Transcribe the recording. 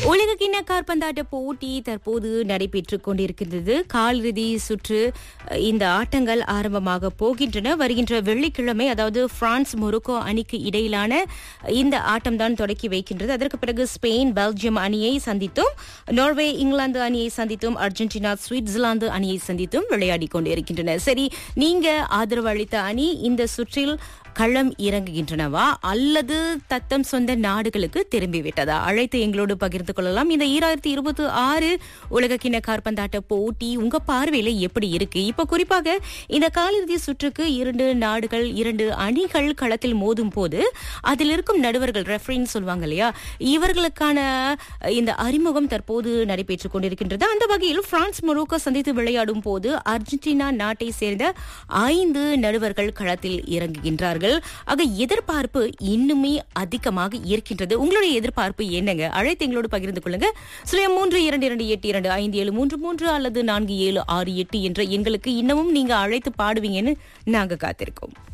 உலக கிண்ண காற்பந்தாட்ட போட்டி தற்போது நடைபெற்றுக் கொண்டிருக்கின்றது காலிறுதி சுற்று அஹ், இந்த ஆட்டங்கள் ஆரம்பமாக போகின்றன வருகின்ற வெள்ளிக்கிழமை அதாவது பிரான்ஸ் மொரோக்கோ அணிக்கு இடையிலான இந்த ஆட்டம்தான் தொடக்கி வைக்கின்றது அதற்கு பிறகு ஸ்பெயின் பெல்ஜியம் அணியை சந்தித்தும் நார்வே இங்கிலாந்து அணியை சந்தித்தும் அர்ஜென்டினா சுவிட்சர்லாந்து அணியை சந்தித்தும் விளையாடி கொண்டிருக்கின்றன சரி நீங்க ஆதரவு அளித்த அணி இந்த சுற்றில் களம் இறங்குகின்றனவா அல்லது தத்தம் சொந்த நாடுகளுக்கு திரும்பிவிட்டதா அழைத்து எங்களோடு பகிர்ந்து கொள்ளலாம் இந்த ஈராயிரத்தி இருபத்தி ஆறு உலக கிண்ண காற்பந்தாட்ட போட்டி உங்க பார்வையில எப்படி இருக்கு இப்ப குறிப்பாக இந்த காலிறுதி சுற்றுக்கு இரண்டு நாடுகள் இரண்டு அணிகள் களத்தில் மோதும் போது அதில் இருக்கும் நடுவர்கள் ரெஃபரின்னு சொல்லுவாங்க இல்லையா இவர்களுக்கான அஹ், இந்த அறிமுகம் தற்போது நடைபெற்றுக் கொண்டிருக்கின்றது அந்த வகையில் பிரான்ஸ் மொரோக்கோ சந்தித்து விளையாடும் போது அர்ஜென்டினா நாட்டை சேர்ந்த ஐந்து நடுவர்கள் களத்தில் இறங்குகின்றார்கள் ஆக எதிர்பார்ப்பு இன்னுமே அதிகமாக இருக்கின்றது உங்களுடைய எதிர்பார்ப்பு என்னங்க அழைத்து எங்களோடு பகிர்ந்து கொள்ளுங்க சுழியம் மூன்று இரண்டு இரண்டு எட்டு இரண்டு ஐந்து ஏழு மூன்று மூன்று அல்லது நான்கு ஏழு ஆறு எட்டு என்ற எண்களுக்கு இன்னமும் நீங்க அழைத்து பாடுவீங்கன்னு நாங்க காத்திருக்கோம்